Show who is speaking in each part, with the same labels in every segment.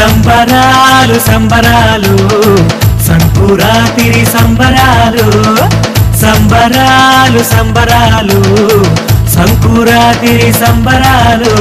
Speaker 1: సంబరాలు సంబరాలు సంకురాతిరి సంబరాలు సంబరాలు సంబరాలు సంకురాతిరి సంబరాలు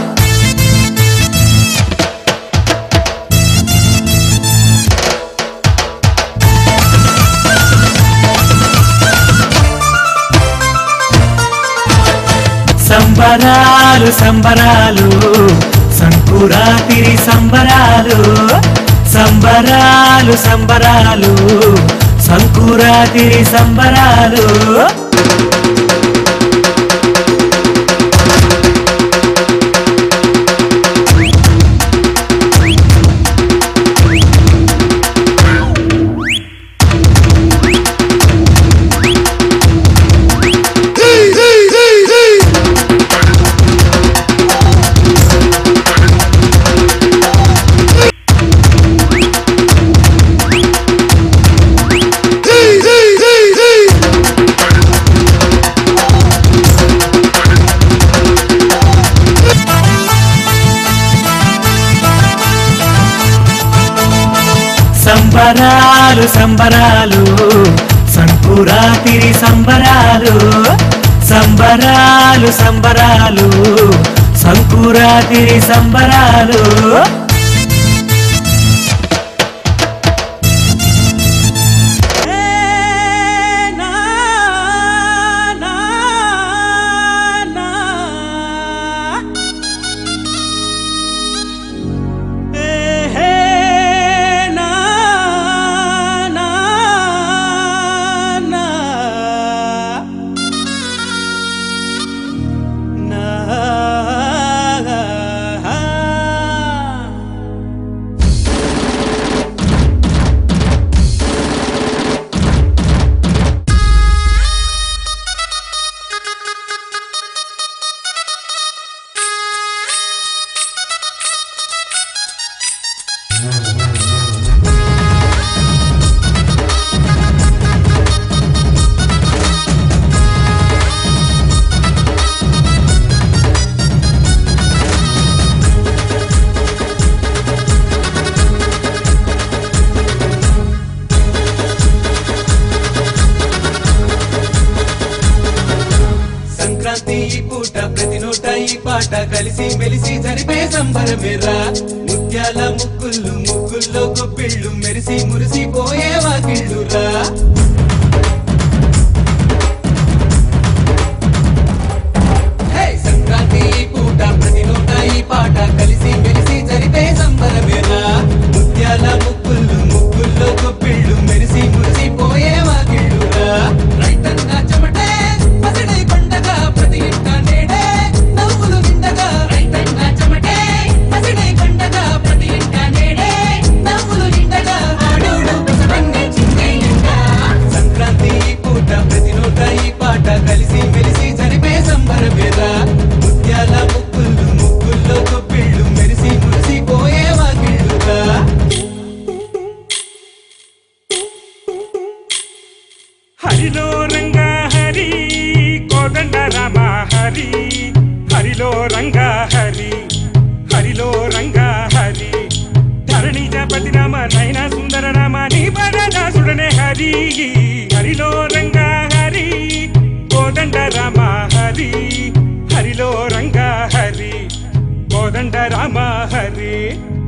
Speaker 1: సంబరాలు సంబరాలు సంకురాతిరి సంబరాలు సంబరాలు సంబరాలు సంకురాతిరి సంబరాలు సంబరాలు సంబరాలు సంకురాతిరి సంబరాలు సంబరాలు సంబరాలు సంకురాతిరి సంబరాలు
Speaker 2: సంక్రాంతి ఈ పూట ప్రతి నోట ఈ పాట కలిసి మెలిసి జరిపే సంబరమేరా ముత్యాల ముగ్గుళ్ళు ముగ్గుల్లో గొప్పిళ్ళు మెరిసి మురిసి పోయే వాకిళ్ళురా హే! సంక్రాంతి ఈ పూట ప్రతి నోట ఈ పాట కలిసి మెలిసి జరిపే సంబరమేరా ముత్యాల ముగ్గుళ్ళు ముగ్గుల్లో గొప్పిళ్ళు మెరిసి మురిసి పోయే వాకిళ్ళురా రైతన్న చెమటే పసిడి పండగ ప్రతి ఇంట నేడే నవ్వులు నిండగా రైతన్న చెమటే పసిడి పండగ ప్రతి ఇంట నేడే నవ్వులు నిండగా ఆడోడు పసరంగి చిందేయంగా సంక్రాంతి ఈ పూట ప్రతి నోట ఈ పాట కలిసి మెలిసి జరిపే సంబరమేరా ముత్యాల ముగ్గుళ్ళు ముగ్గుల్లో గొప్పిళ్ళు మెరిసి మురిసి పోయే వాకిళ్ళుగా
Speaker 3: హరిలో రంగా హరి కోదండ రామ హరి హరిలో రంగా హరి హరిలో రంగా హరి ధరణి జపతి రామ నయన సుందర రామ నీ పరదాసుడనే హరి హరిలో రంగా హరి కోదండ రామ హరి హరిలో రంగా హరి కోదండ రామ హరి